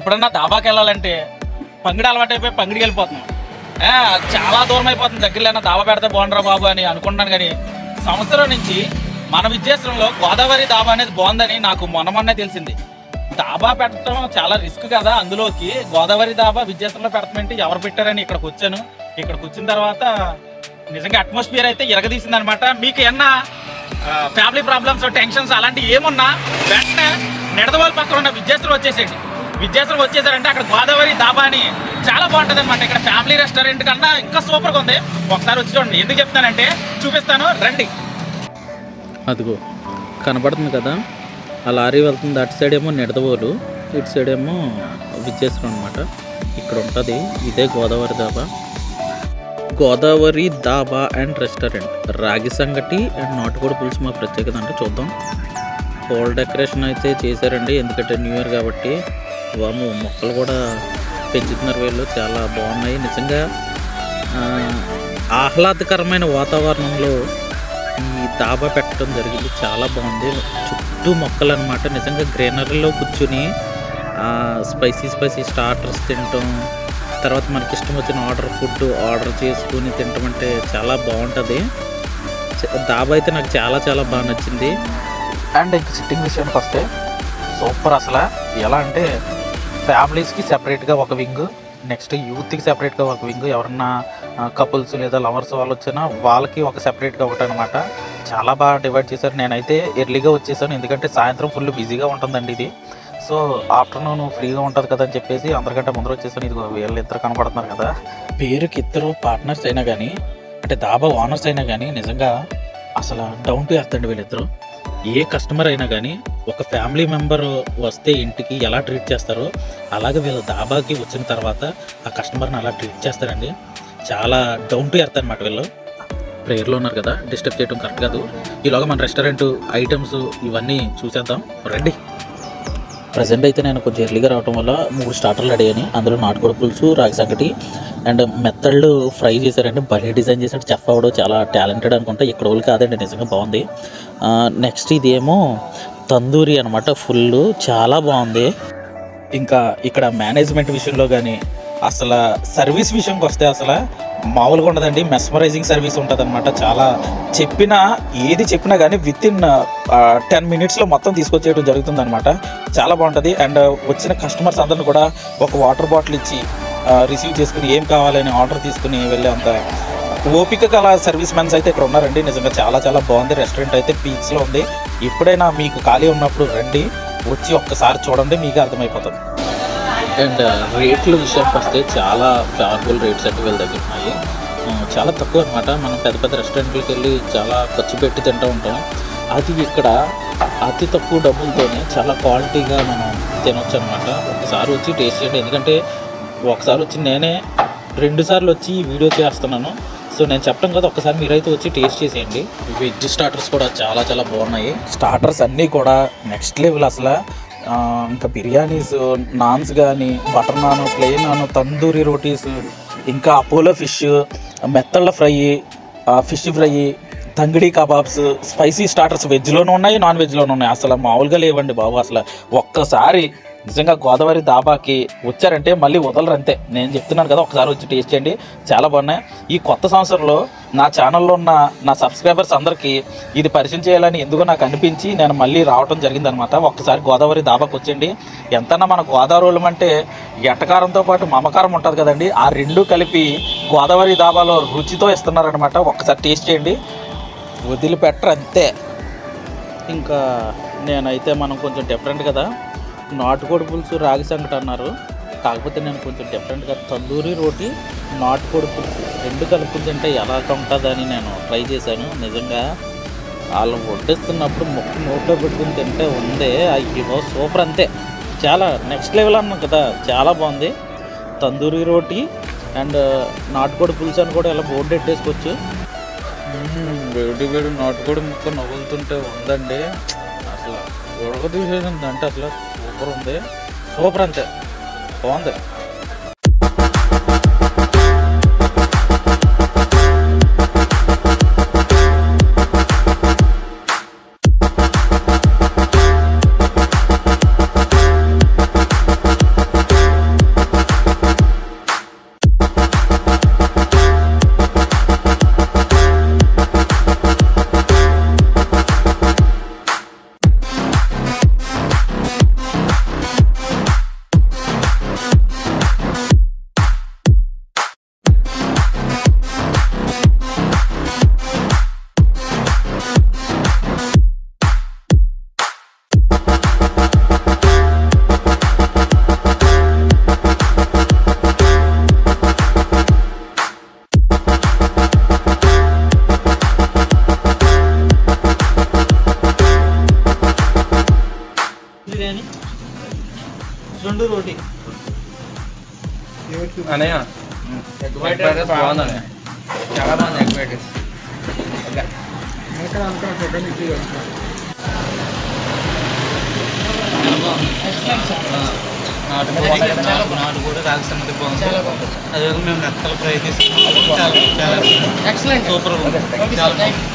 ఎప్పుడన్నా దాబాకి వెళ్ళాలంటే పంగిడి అలవాటు అయిపోయి పంగిడికి వెళ్ళిపోతున్నాం ఆ, చాలా దూరం అయిపోతుంది దగ్గరలో ఏమైనా దాబా పెడితే బాగుండరా బాబు అని అనుకుంటున్నాను కానీ సంవత్సరం నుంచి మన విద్యాశ్రంలో గోదావరి దాబా అనేది బాగుందని నాకు మొన్న మొన్నే తెలిసింది దాబా పెట్టడం చాలా రిస్క్ కదా అందులోకి గోదావరి దాబా విద్యాశ్రంలో పెడతామంటే ఎవరు పెట్టారని ఇక్కడికి వచ్చాను ఇక్కడికి వచ్చిన తర్వాత నిజంగా అట్మాస్ఫియర్ అయితే ఇరగదీసింది అనమాట మీకు ఏమన్నా ఫ్యామిలీ ప్రాబ్లమ్స్ టెన్షన్స్ అలాంటివి ఏమున్నా వెంటనే నిడదవాళ్ళ పక్కన ఉన్న విద్యాశ్రం వచ్చేసేయండి విద్యాశ్రం వచ్చేసారంటే అక్కడ గోదావరి దాబా అని చాలా బాగుంటుంది అనమాట ఇక్కడ ఫ్యామిలీ రెస్టారెంట్ కన్నా ఇంకా సూపర్గా ఉంది ఒకసారి వచ్చి చూడండి ఎందుకు చెప్తానంటే చూపిస్తాను రండి అదిగో కనపడుతుంది కదా ఆ లారీ వెళ్తుంది అటు సైడ్ ఏమో నిడదవోలు ఇటు సైడ్ ఏమో విద్యాశ్రం అనమాట ఇక్కడ ఉంటుంది ఇదే Godavari dhaba Godavari dhaba and restaurant ragi sangati and నాటుకోడి పులుసు మా ప్రత్యేకత అంటే చూద్దాం హోల్ డెకరేషన్ అయితే చేశారండి ఎందుకంటే న్యూ ఇయర్ కాబట్టి వాము మొక్కలు కూడా పెంచుతున్నారు వీళ్ళు చాలా బాగున్నాయి నిజంగా ఆ, ఆహ్లాదకరమైన వాతావరణంలో ఈ దాబా పెట్టడం జరిగింది చాలా బాగుంది చుట్టూ మొక్కలు అనమాట నిజంగా గ్రీనరీలో కూర్చుని స్పైసీ స్పైసీ స్టార్టర్స్ తినటం తర్వాత మనకి ఇష్టం వచ్చిన ఆర్డర్ ఫుడ్ ఆర్డర్ చేసుకుని తినటం అంటే చాలా బాగుంటుంది చ- దాబా అయితే నాకు చాలా చాలా బాగా నచ్చింది అండ్ ఇంక సిట్టింగ్ విషయానికి వస్తే సూపర్ అసలు ఎలా అంటే ఫ్యామిలీస్కి సెపరేట్గా ఒక వింగ్ నెక్స్ట్ యూత్కి సెపరేట్గా ఒక వింగ్ ఎవరన్నా కపుల్స్ లేదా లవర్స్ వాళ్ళు వచ్చినా వాళ్ళకి ఒక సెపరేట్గా ఒకటి అనమాట చాలా బాగా డివైడ్ చేశారు నేనైతే ఎర్లీగా వచ్చేసాను ఎందుకంటే సాయంత్రం ఫుల్ బిజీగా ఉంటుందండి ఇది సో ఆఫ్టర్నూన్ ఫ్రీగా ఉంటుంది కదా అని చెప్పేసి అందరికంటే ముందర వచ్చేసాను ఇది వీళ్ళు ఇద్దరు కనపడుతున్నారు కదా పేరుకి ఇద్దరు పార్ట్నర్స్ అయినా కానీ అంటే దాబా ఓనర్స్ అయినా కానీ నిజంగా అసలు డౌన్ టు ఎర్త్ అండి వీళ్ళిద్దరు ఏ కస్టమర్ అయినా కానీ ఒక ఫ్యామిలీ మెంబర్ వస్తే ఇంటికి ఎలా ట్రీట్ చేస్తారో అలాగే వీళ్ళ దాబాకి వచ్చిన తర్వాత ఆ కస్టమర్ని అలా ట్రీట్ చేస్తారండి చాలా డౌన్ టు ఎర్త్ అనమాట వీళ్ళు ప్రేయర్లో ఉన్నారు కదా డిస్టర్బ్ చేయడం కరెక్ట్ కాదు ఈలోగా మన రెస్టారెంట్ ఐటమ్స్ ఇవన్నీ చూసేద్దాం రండి ప్రజెంట్ అయితే నేను కొంచెం ఎర్లీగా రావడం వల్ల మూడు స్టార్టర్లు అడిగాను అందులో నాటుకోడి పులుసు రాగి సంగటి అండ్ మెత్తళ్ళు ఫ్రై చేశారంటే భలే డిజైన్ చేశాడు చెఫ్ అవడం చాలా టాలెంటెడ్ అనుకుంటా ఇక్కడ వాళ్ళు కాదండి నిజంగా బాగుంది నెక్స్ట్ ఇదేమో తందూరి అనమాట ఫుల్ చాలా బాగుంది ఇంకా ఇక్కడ మేనేజ్మెంట్ విషయంలో కానీ అసలు సర్వీస్ విషయంకి వస్తే అసలు మామూలుగా ఉండదండి మెస్మరైజింగ్ సర్వీస్ ఉంటుంది అనమాట చాలా చెప్పినా ఏది చెప్పినా కానీ విత్ ఇన్ టెన్ మినిట్స్లో మొత్తం తీసుకొచ్చేయడం జరుగుతుంది అనమాట చాలా బాగుంటుంది అండ్ వచ్చిన కస్టమర్స్ అందరిని కూడా ఒక వాటర్ బాటిల్ ఇచ్చి రిసీవ్ చేసుకుని ఏం కావాలని ఆర్డర్ తీసుకుని వెళ్ళే అంత ఓపిక కల సర్వీస్ మెన్స్ అయితే ఇక్కడ ఉన్నారండి నిజంగా చాలా చాలా బాగుంది రెస్టారెంట్ అయితే పీక్స్లో ఉంది ఎప్పుడైనా మీకు ఖాళీ ఉన్నప్పుడు రండి వచ్చి ఒక్కసారి చూడండి మీకు అర్థమైపోతుంది అండ్ రేట్ల విషయానికి వస్తే చాలా ఫేవరబుల్ రేట్స్ అయితే వీళ్ళ దగ్గర ఉన్నాయి ఆ, చాలా తక్కువ అనమాట మనం పెద్ద పెద్ద రెస్టారెంట్లకు వెళ్ళి చాలా ఖర్చు పెట్టి తింటూ ఉంటాం అది ఇక్కడ అతి తక్కువ డబ్బులతోనే చాలా క్వాలిటీగా మనం తినొచ్చు అనమాట ఒకసారి వచ్చి టేస్ట్ చేయండి ఎందుకంటే ఒకసారి వచ్చి నేనే రెండు సార్లు వచ్చి ఈ వీడియో చేస్తున్నాను సో నేను చెప్పడం కదా ఒకసారి మీరైతే వచ్చి టేస్ట్ చేసేయండి వెజ్ స్టార్టర్స్ కూడా చాలా చాలా బాగున్నాయి స్టార్టర్స్ అన్నీ కూడా నెక్స్ట్ లెవెల్ అసలు ఆ, ఇంకా బిర్యానీస్ నాన్స్ కానీ బటర్ నాన్ ప్లెయిన్ నాన్ తందూరి రోటీస్ ఇంకా అపోలో ఫిష్ మెత్తళ్ళ ఫ్రై ఫిష్ ఫ్రై తంగిడి కబాబ్స్ స్పైసీ స్టార్టర్స్ వెజ్లోనూ ఉన్నాయి నాన్ వెజ్లోనూ ఉన్నాయి అసలు మామూలుగా లేవండి బాబు అసలు ఒక్కసారి నిజంగా గోదావరి దాబాకి వచ్చారంటే మళ్ళీ వదలరు అంతే నేను చెప్తున్నాను కదా ఒకసారి వచ్చి టేస్ట్ చేయండి చాలా బాగున్నాయి ఈ కొత్త సంవత్సరంలో నా ఛానల్లో ఉన్న నా సబ్స్క్రైబర్స్ అందరికీ ఇది పరిచయం చేయాలని ఎందుకో నాకు అనిపించి నేను మళ్ళీ రావడం జరిగిందనమాట ఒక్కసారి గోదావరి దాబాకి వచ్చేయండి ఎంతన్నా మన గోదావరి వాళ్ళం అంటే ఎటకారంతో పాటు మమకారం ఉంటుంది కదండి ఆ రెండు కలిపి గోదావరి దాబాలో రుచితో ఇస్తున్నారనమాట ఒక్కసారి టేస్ట్ చేయండి వదిలిపెట్టరు అంతే ఇంకా నేనైతే మనం కొంచెం డిఫరెంట్ కదా నాటుకోడి పులుసు రాగి సంగటి అన్నారు కాకపోతే నేను కొంచెం డిఫరెంట్గా తందూరి రోటి నాటుకోడి పులుసు రెండు కలుపుకుని తింటే ఎలా ఉంటుందని నేను ట్రై చేశాను నిజంగా వాళ్ళు వడ్డిస్తున్నప్పుడు ముక్కు నోట్లో పెట్టుకుని తింటే ఉందే అయ్యో సూపర్ అంతే చాలా నెక్స్ట్ లెవెల్ అన్నాం కదా చాలా బాగుంది తందూరి రోటి అండ్ నాటుకోడి పులుసు అని కూడా ఇలా బోర్డు పెట్టేసుకోవచ్చు మ్మ్, వేడి వేడి నాటుకోడి ముక్క నవ్వులుతుంటే ఉందండి అసలు ఉడక తీసేసింది అంటే అసలు సూపర్ ఉంది సూపర్ అంతే బాగుంది అనయ్య ఎగ్ ఫ్రైడ్ రైస్ బాగుంది చాలా బాగుంది ఎగ్ ఫ్రైడ్ రైస్ నాటుకోడి రాగి సంగతి బాగుంది అదే మేము నెక్కల ఫ్రై తీసుకున్నాం చాలా చాలా ఎక్సలెంట్ సూపర్ చాలా బాగుంది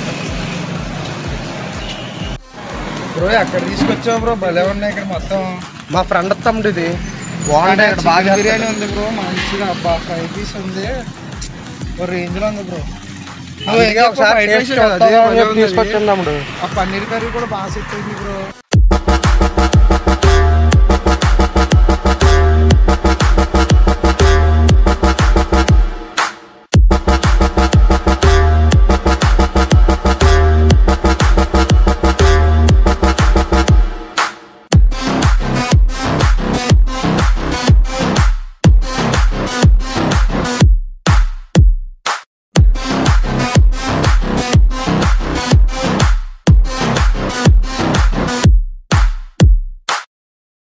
బ్రో ఎక్కడ తీసుకొచ్చావు బ్రో భలే ఉన్నాయి ఇక్కడ మొత్తం మా ఫ్రెండ్ తమ్ముడు ఇది బాగుంటాయి ఇక్కడ బాగా బిర్యానీ ఉంది బ్రో మంచిగా అబ్బా ఫ్రై పీస్ ఉంది ఓ రేంజ్ లో ఉంది బ్రో అందుకే ఒకసారి టేస్ట్ చూద్దామని చెప్పి తీసుకొచ్చాను తమ్ముడు ఆ పన్నీర్ కర్రీ కూడా బాగా సెట్ అయింది బ్రో